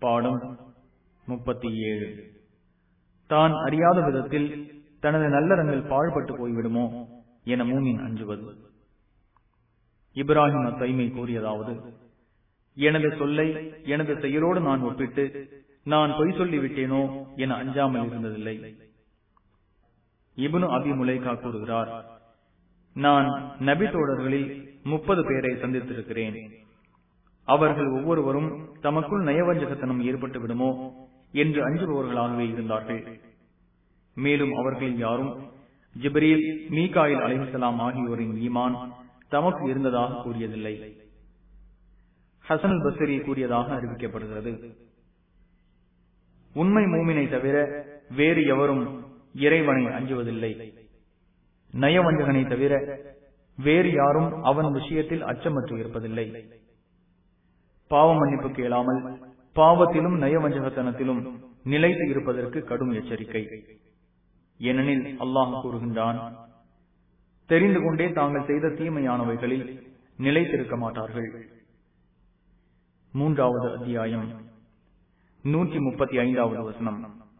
பாடம் முப்பத்தி ஏழு தான் அறியாத விதத்தில் தனது நல்லறங்கள் பாழ்பட்டு போய்விடுமோ என மூமின் அஞ்சுவது இப்ராஹிம் அத்தைமை கூறியதாவது எனது சொல்லை எனது செயலோடு நான் ஒப்பிட்டு நான் பொய் சொல்லிவிட்டேனோ என அஞ்சாமல் இருந்ததில்லை இபுனு அபி முலைகா கூறுகிறார் நான் நபி தோழர்களில் முப்பது பேரை சந்தித்திருக்கிறேன் அவர்கள் ஒவ்வொருவரும் தமக்குள் நயவஞ்சகத்தனம் ஏற்பட்டு விடுமோ என்று அஞ்சுபவர்களாகவே இருந்தார்கள் மேலும் அவர்களில் யாரும் ஜிப்ரீல் மீகாயில் அலிஹலாம் ஆகியோரின் ஈமான் தமக்கு இருந்ததாக கூறியதில்லை ஹசன் பசரி கூறியதாக அறிவிக்கப்படுகிறது உண்மை மூமினை தவிர வேறு எவரும் இறைவனை அஞ்சுவதில்லை நயவஞ்சகனை தவிர வேறு யாரும் அவன் விஷயத்தில் அச்சமற்று இருப்பதில்லை பாவ மன்னிப்பு கேளாமல் பாவத்திலும் நயவஞ்சகத்தனத்திலும் நிலைத்து இருப்பதற்கு கடும் எச்சரிக்கை ஏனெனில் அல்லாஹ் கூறுகின்றான் தெரிந்து கொண்டே தாங்கள் செய்த தீமையானவைகளில் நிலைத்திருக்க மாட்டார்கள் மூன்றாவது அத்தியாயம் நூற்றி முப்பத்தி ஐந்தாவது வசனம்